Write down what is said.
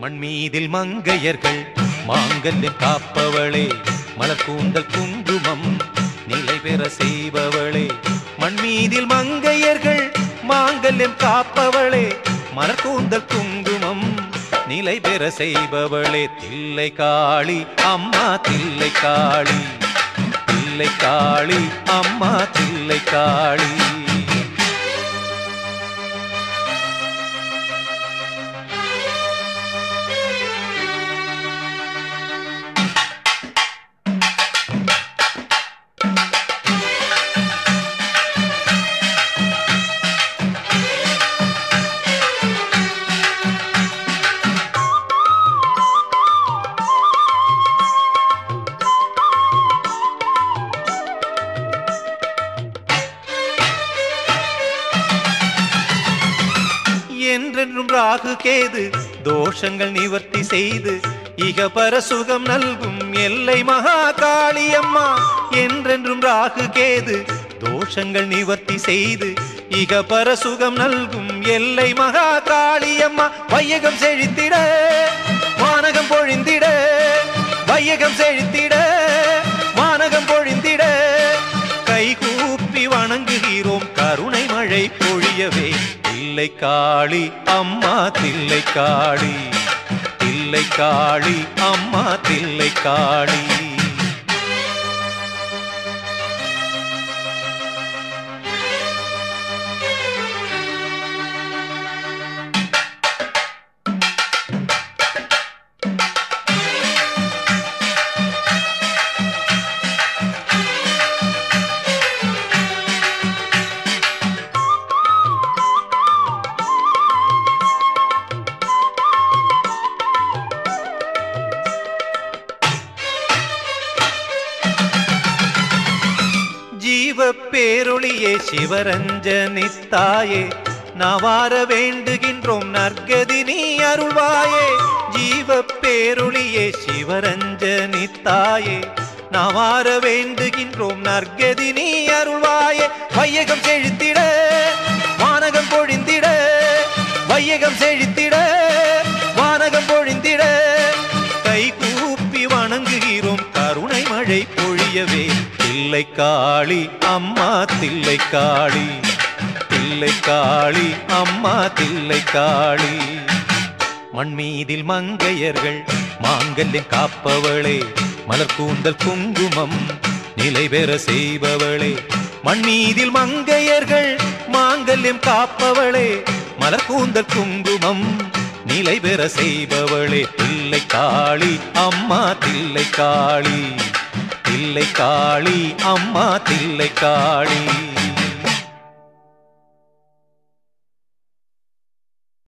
மண்மீதில் மங்கையர்கள் மாங்கல்யம் காப்பவளே மலர் கூந்தல் குங்குமம் நிலை பெற செய்பவளே மண்மீதில் மங்கையர்கள் மாங்கல்யம் காப்பவளே மலர் கூந்தல் குங்குமம் நிலை பெற செய்பவளே தில்லை காளி அம்மா தில்லை காளி தில்லை காளி அம்மா தில்லை காளி என்றென்றும் ராகு கேது தோஷங்கள் நிவர்த்தி செய்து இகபர சுகம் நல்கும் எல்லை மகா காளியம்மா என்றென்றும் ராகு கேது தோஷங்கள் நிவர்த்தி செய்து இகபர சுகம் நல்கும் எல்லை மகா காளியம்மா வையகம் செழித்திட வானகம் பொழிந்திட வையகம் செழித்திட வானகம் பொழிந்திட கைகூப்பி வணங்குகிறோம் கருணை மழை பொழியவே தில்லை காளி அம்மா தில்லை காளி தில்லை காளி அம்மா தில்லை காளி ஜீவ பேரொளியே சிவரஞ்சனித்தாயே நவார வேண்டுகின்றோம் நற்கதி நீ அருள்வாயே ஜீவ பேரொளியே சிவரஞ்சனித்தாயே நவார வேண்டுகின்றோம் நற்கதி நீ அருள்வாயே வையகம் செழித்திட வானகம் பொழிந்திட வையகம் செழித்திட வானகம் பொழிந்திட கை கூப்பி வணங்குகிறோம் கருணை மழை பொழியவே தில்லை காளி அம்மா தில்லை காளி தில்லை காளி அம்மா தில்லை காளி மண்மீதில் மங்கையர்கள் மாங்கல்யம் காப்பவளே மலர் கூந்தல் குங்குமம் நிலை பெற செய்பவளே மண்மீதில் மங்கையர்கள் மாங்கல்யம் காப்பவளே மலர் கூந்தல் குங்குமம் நிலை பெற செய்பவளே தில்லை காளி அம்மா தில்லை காளி தில்லை காளி அம்மா தில்லை காளி